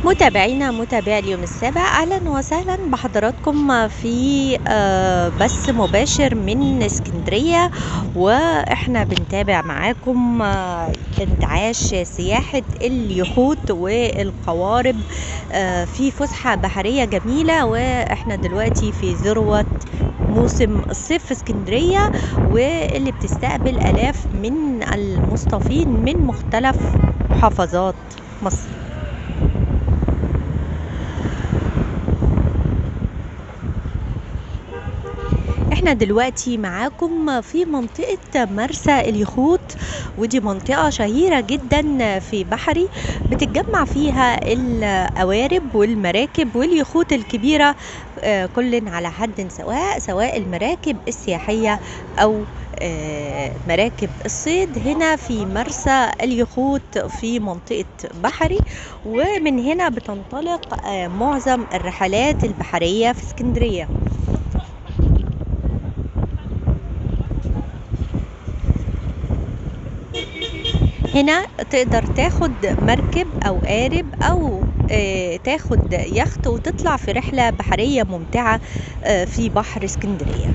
متابعينا متابعي اليوم السابع اهلا وسهلا بحضراتكم في آه، بث مباشر من اسكندريه واحنا بنتابع معاكم آه، انتعاش سياحه اليخوت والقوارب آه، في فسحه بحريه جميله واحنا دلوقتي في ذروه موسم الصيف في اسكندريه واللي بتستقبل الاف من المصطفين من مختلف محافظات مصر احنا دلوقتي معاكم في منطقة مرسى اليخوت ودي منطقة شهيرة جدا في بحري بتتجمع فيها القوارب والمراكب واليخوت الكبيرة آه، كل على حد سواء سواء المراكب السياحية أو آه، مراكب الصيد هنا في مرسى اليخوت في منطقة بحري ومن هنا بتنطلق آه، معظم الرحلات البحرية في اسكندرية هنا تقدر تاخد مركب او قارب او آه، تاخد يخت وتطلع في رحلة بحرية ممتعة آه، في بحر اسكندرية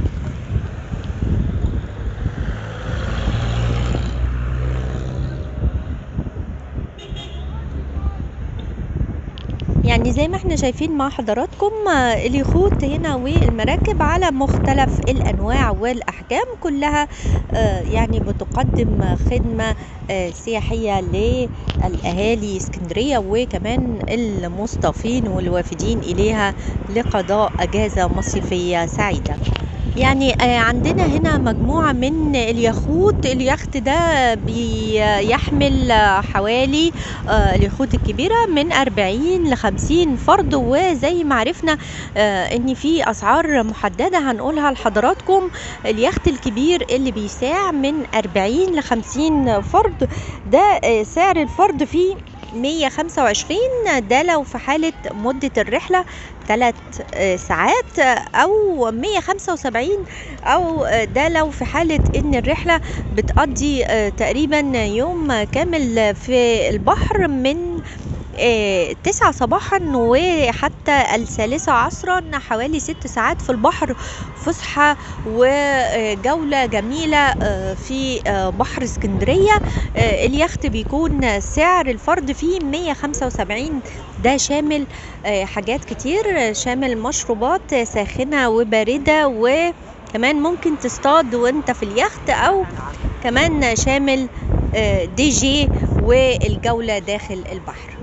يعني زي ما احنا شايفين مع حضراتكم آه، اليخوت هنا والمراكب على مختلف الانواع والاحجام كلها آه، يعني بتقدم خدمة آه، سياحية للاهالي اسكندرية وكمان المصطفين والوافدين اليها لقضاء اجازة مصيفية سعيدة يعني آه، عندنا هنا مجموعة من اليخوت اليخت ده بيحمل آه، حوالي آه، اليخوت الكبيرة من 40 ل 50 فرد وزي ما عرفنا آه، ان في اسعار محددة هنقولها لحضراتكم اليخت الكبير اللي بيساع من 40 ل 50 فرد ده آه، سعر الفرد فيه 125 ده لو في حالة مدة الرحلة ثلاث ساعات آه، أو 175 أو آه، ده لو في حالة إن الرحلة بتقضي آه، تقريبا يوم كامل في البحر من آه، تسعة صباحا وحتى الثالثة عصرا حوالي ست ساعات في البحر فسحة وجولة جميلة آه، في آه، بحر اسكندرية آه، اليخت بيكون سعر الفرد فيه 175 ده شامل آه، حاجات كتير آه، شامل مشروبات آه، ساخنة وباردة وكمان ممكن تصطاد وانت في اليخت او كمان شامل آه، دي جي والجولة داخل البحر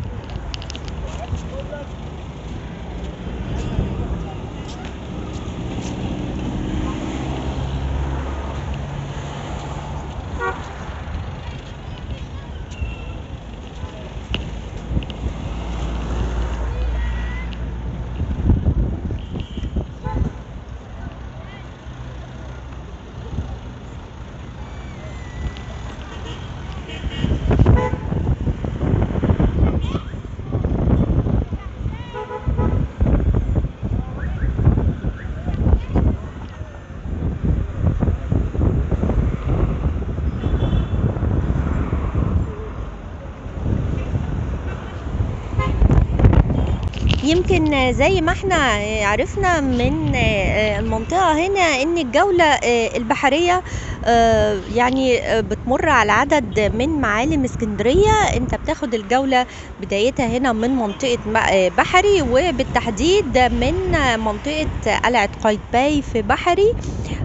يمكن زي ما احنا عرفنا من المنطقة هنا ان الجولة البحرية يعني بتمر على عدد من معالم اسكندرية انت بتاخد الجولة بدايتها هنا من منطقة بحري وبالتحديد من منطقة قلعة قايتباي في بحري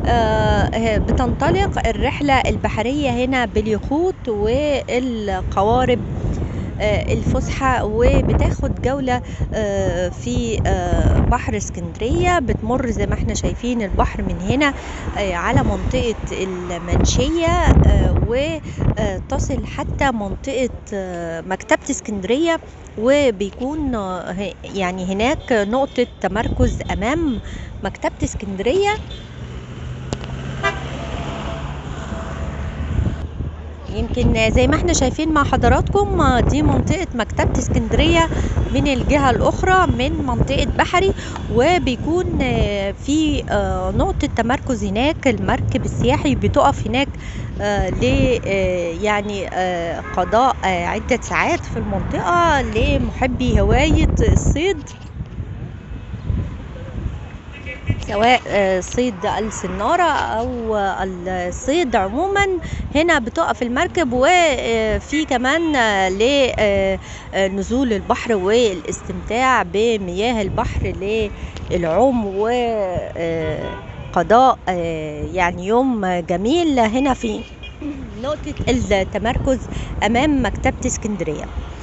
بتنطلق الرحلة البحرية هنا باليخوت والقوارب آه، الفسحة وبتاخد جولة آه، في آه، بحر اسكندرية بتمر زي ما احنا شايفين البحر من هنا آه، على منطقة المنشية آه، وتصل حتى منطقة آه، مكتبة اسكندرية وبيكون آه، ه- يعني هناك نقطة تمركز أمام مكتبة اسكندرية يمكن زي ما احنا شايفين مع حضراتكم آه، دي منطقة مكتبة اسكندرية من الجهة الأخرى من منطقة بحري وبيكون آه، في آه، نقطة تمركز هناك المركب السياحي بتقف هناك آه، ل آه، يعني آه، قضاء آه، عدة ساعات في المنطقة لمحبي هواية الصيد سواء آه، صيد السنارة أو الصيد عموما هنا بتقف المركب وفي كمان لنزول البحر والاستمتاع بمياه البحر للعوم وقضاء يعني يوم جميل هنا في نقطة التمركز أمام مكتبة اسكندرية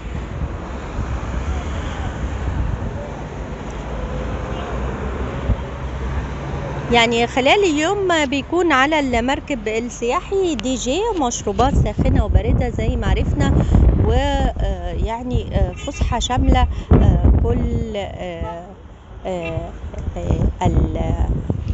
يعني خلال اليوم بيكون على المركب السياحي دي جي مشروبات ساخنة وباردة زي ما عرفنا ويعني فسحة شاملة آه، كل آه، آه، آه، ال-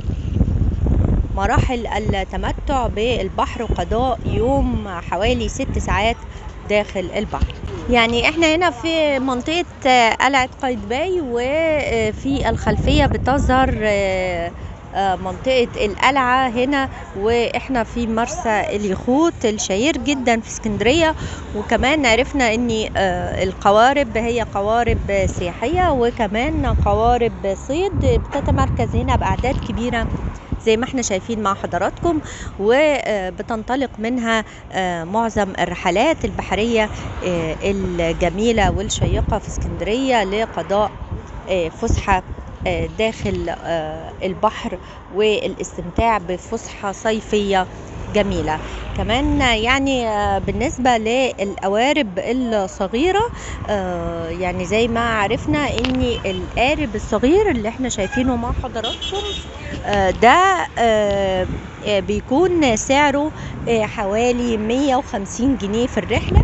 مراحل التمتع بالبحر وقضاء يوم حوالي ست ساعات داخل البحر يعني احنا هنا في منطقة آه، قلعة قايتباي وفي الخلفية بتظهر آه، آه، منطقة القلعة هنا واحنا في مرسى اليخوت الشهير جدا في اسكندرية وكمان عرفنا ان آه، القوارب هي قوارب سياحية وكمان قوارب صيد بتتمركز هنا بأعداد كبيرة زي ما احنا شايفين مع حضراتكم وبتنطلق منها آه، معظم الرحلات البحرية آه، الجميلة والشيقة في اسكندرية لقضاء آه، فسحة آه، داخل آه، البحر والاستمتاع بفسحة صيفية جميلة كمان يعني آه، بالنسبة للقوارب الصغيرة آه، يعني زي ما عرفنا ان القارب الصغير اللي احنا شايفينه مع حضراتكم آه، ده آه، آه، بيكون سعره آه، حوالي 150 جنيه في الرحلة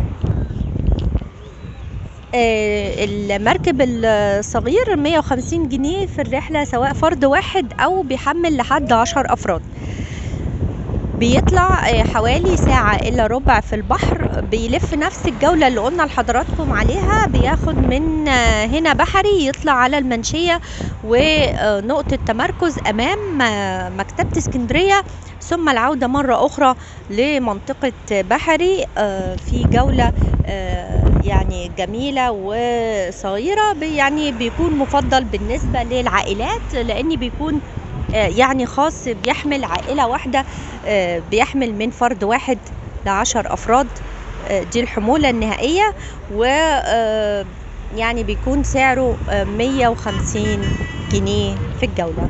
آه، المركب الصغير 150 جنيه في الرحلة سواء فرد واحد أو بيحمل لحد عشر أفراد بيطلع آه، حوالي ساعة إلا ربع في البحر بيلف نفس الجولة اللي قلنا لحضراتكم عليها بياخد من آه، هنا بحري يطلع على المنشية ونقطة تمركز أمام آه، مكتبة اسكندرية ثم العودة مرة أخرى لمنطقة بحري آه، في جولة آه، يعني جميلة وصغيرة بي- يعني بيكون مفضل بالنسبة للعائلات لأن بيكون آه، يعني خاص بيحمل عائلة واحدة آه، بيحمل من فرد واحد لعشر أفراد آه، دي الحمولة النهائية و آه، يعني بيكون سعره آه، 150 جنيه في الجولة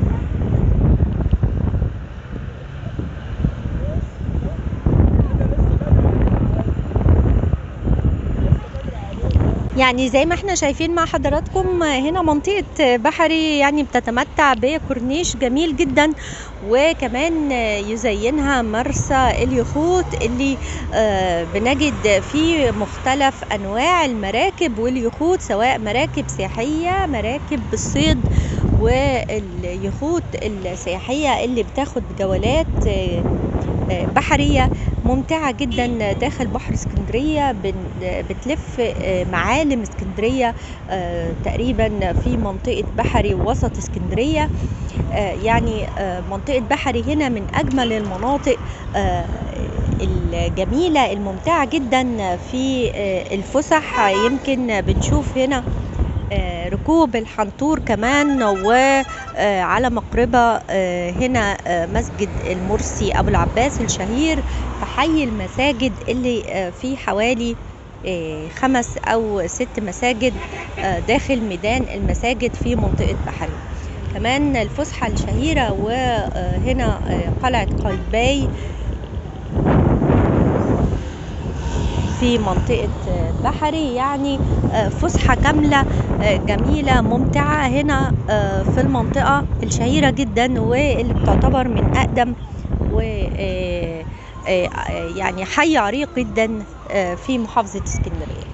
يعني زي ما احنا شايفين مع حضراتكم هنا منطقة بحري يعني بتتمتع بكورنيش جميل جدا وكمان يزينها مرسى اليخوت اللي آه، بنجد فيه مختلف انواع المراكب واليخوت سواء مراكب سياحية مراكب بالصيد واليخوت السياحية اللي بتاخد جولات آه، آه، بحرية ممتعة جدا داخل بحر اسكندرية بن- بتلف آه، معالم اسكندرية آه، تقريبا في منطقة بحري وسط اسكندرية آه، يعني آه، منطقة بحري هنا من أجمل المناطق آه، الجميلة الممتعة جدا في آه، الفسح يمكن بنشوف هنا آه، ركوب الحنطور كمان وعلى مقربة آه، هنا آه، مسجد المرسي أبو العباس الشهير في حي المساجد اللي آه، فيه حوالي آه، خمس أو ست مساجد آه، داخل ميدان المساجد في منطقة بحري كمان الفسحة الشهيرة وهنا قلعة قايتباي في منطقة بحري يعني آه، فسحة كاملة آه، جميلة ممتعة هنا آه، في المنطقة الشهيرة جدا واللي بتعتبر من أقدم و آه، آه، يعني حي عريق جدا آه، في محافظة اسكندرية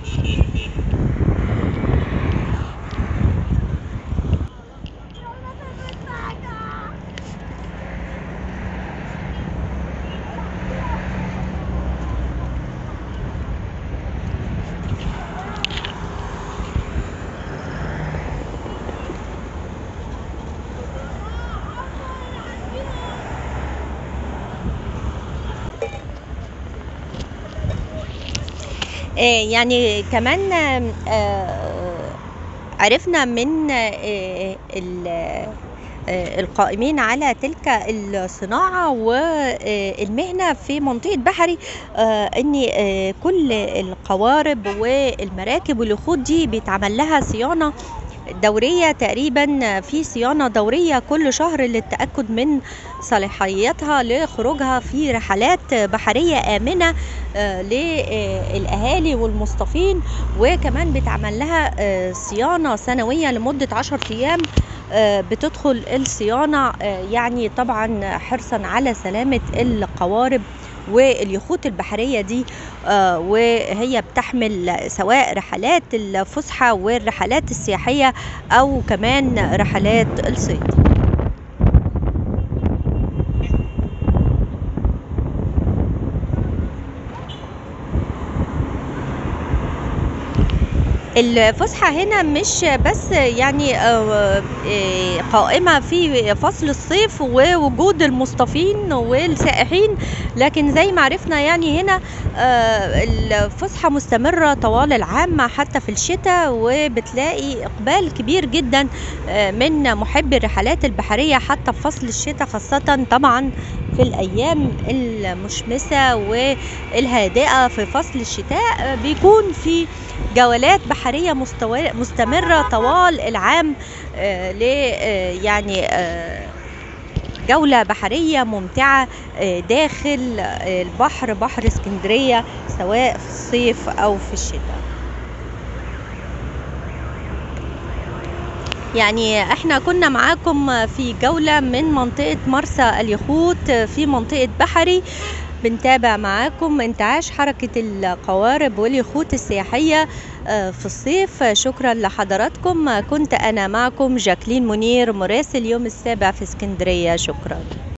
آه، يعني كمان آه، عرفنا من آه، ال- آه، القائمين على تلك الصناعة والمهنة في منطقة بحري آه، ان آه، كل القوارب والمراكب واليخوت دي بيتعمل لها صيانة دورية تقريبا في صيانة دورية كل شهر للتأكد من صلاحيتها لخروجها في رحلات بحرية آمنة آه، للأهالي والمصطفين وكمان بيتعمل لها آه، صيانة سنوية لمدة عشر أيام آه، بتدخل الصيانة آه، يعني طبعا حرصا على سلامة القوارب واليخوت البحرية دي آه، وهي بتحمل سواء رحلات الفسحة والرحلات السياحية أو كمان رحلات الصيد الفسحة هنا مش بس يعني آه، آه، قائمة في فصل الصيف ووجود المصطفين والسائحين لكن زي ما عرفنا يعني هنا آه، الفسحة مستمرة طوال العام حتى في الشتاء وبتلاقي إقبال كبير جدا آه، من محبي الرحلات البحرية حتى في فصل الشتاء خاصة طبعا في الأيام المشمسة والهادئة في فصل الشتاء آه، بيكون في جولات بحرية مستوى- مستمرة طوال العام آه، ل آه، يعني آه، جولة بحرية ممتعة آه، داخل آه، البحر بحر اسكندرية سواء في الصيف أو في الشتاء يعني احنا كنا معاكم في جولة من منطقة مرسى اليخوت في منطقة بحري بنتابع معاكم انتعاش حركة القوارب واليخوت السياحية آه، في الصيف شكرا لحضراتكم كنت أنا معكم جاكلين منير مراسل يوم السابع في اسكندرية شكرا